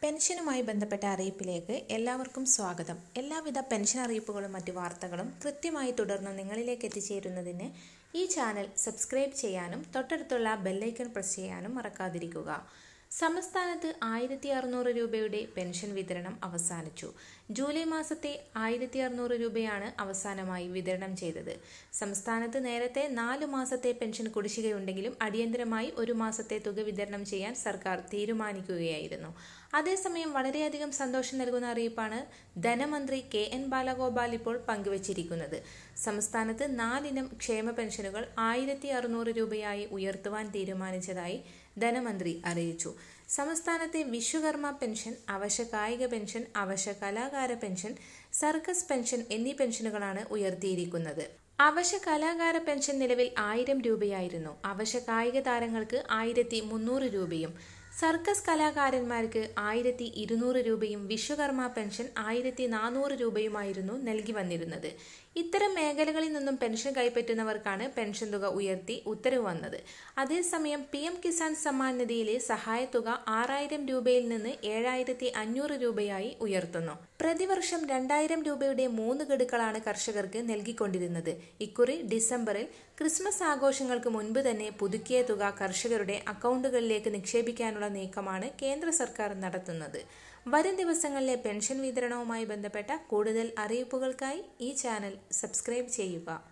പെൻഷനുമായി ബന്ധപ്പെട്ട അറിയിപ്പിലേക്ക് എല്ലാവർക്കും സ്വാഗതം എല്ലാവിധ പെൻഷൻ അറിയിപ്പുകളും മറ്റു വാർത്തകളും കൃത്യമായി തുടർന്ന് നിങ്ങളിലേക്ക് എത്തിച്ചേരുന്നതിന് ഈ ചാനൽ സബ്സ്ക്രൈബ് ചെയ്യാനും തൊട്ടടുത്തുള്ള ബെല്ലൈക്കൺ പ്രസ് ചെയ്യാനും മറക്കാതിരിക്കുക സംസ്ഥാനത്ത് ആയിരത്തി അറുന്നൂറ് രൂപയുടെ പെൻഷൻ വിതരണം അവസാനിച്ചു ജൂലൈ മാസത്തെ ആയിരത്തി അറുന്നൂറ് രൂപയാണ് അവസാനമായി വിതരണം ചെയ്തത് സംസ്ഥാനത്ത് നേരത്തെ നാലു മാസത്തെ പെൻഷൻ കുടിശ്ശികയുണ്ടെങ്കിലും അടിയന്തരമായി ഒരു മാസത്തെ തുക വിതരണം ചെയ്യാൻ സർക്കാർ തീരുമാനിക്കുകയായിരുന്നു അതേസമയം വളരെയധികം സന്തോഷം നൽകുന്ന അറിയിപ്പാണ് ധനമന്ത്രി കെ എൻ ബാലഗോപാൽ ഇപ്പോൾ പങ്കുവച്ചിരിക്കുന്നത് സംസ്ഥാനത്ത് നാലിനം ക്ഷേമ പെൻഷനുകൾ ആയിരത്തി അറുന്നൂറ് രൂപയായി ഉയർത്തുവാൻ തീരുമാനിച്ചതായി ധനമന്ത്രി അറിയിച്ചു സംസ്ഥാനത്തെ വിശ്വകർമ്മ പെൻഷൻ അവശ്യ കായിക പെൻഷൻ അവശ്യ കലാകാര പെൻഷൻ സർക്കസ് പെൻഷൻ എന്നീ പെൻഷനുകളാണ് ഉയർത്തിയിരിക്കുന്നത് അവശ്യ കലാകാര പെൻഷൻ നിലവിൽ ആയിരം രൂപയായിരുന്നു അവശ്യ കായിക താരങ്ങൾക്ക് ആയിരത്തി മുന്നൂറ് രൂപയും സർക്കസ് കലാകാരന്മാർക്ക് ആയിരത്തി ഇരുന്നൂറ് രൂപയും വിശ്വകർമ്മ പെൻഷൻ ആയിരത്തി നാനൂറ് രൂപയുമായിരുന്നു നൽകി വന്നിരുന്നത് ഇത്തരം മേഖലകളിൽ നിന്നും പെൻഷൻ കൈപ്പറ്റുന്നവർക്കാണ് പെൻഷൻ തുക ഉയർത്തി ഉത്തരവ് വന്നത് അതേസമയം പി എം കിസാൻ സമ്മാൻ നിധിയിലെ സഹായത്തുക ആറായിരം രൂപയിൽ നിന്ന് ഏഴായിരത്തി അഞ്ഞൂറ് രൂപയായി ഉയർത്തുന്നു പ്രതിവർഷം രണ്ടായിരം രൂപയുടെ മൂന്ന് ഗഡുക്കളാണ് കർഷകർക്ക് നൽകിക്കൊണ്ടിരുന്നത് ഇക്കുറി ഡിസംബറിൽ ക്രിസ്മസ് ആഘോഷങ്ങൾക്ക് മുൻപ് തന്നെ പുതുക്കിയ തുക കർഷകരുടെ അക്കൗണ്ടുകളിലേക്ക് നിക്ഷേപിക്കാനുള്ള നീക്കമാണ് കേന്ദ്ര സർക്കാർ നടത്തുന്നത് വരും ദിവസങ്ങളിലെ പെൻഷൻ വിതരണവുമായി ബന്ധപ്പെട്ട കൂടുതൽ അറിയിപ്പുകൾക്കായി ഈ ചാനൽ സബ്സ്ക്രൈബ് ചെയ്യുക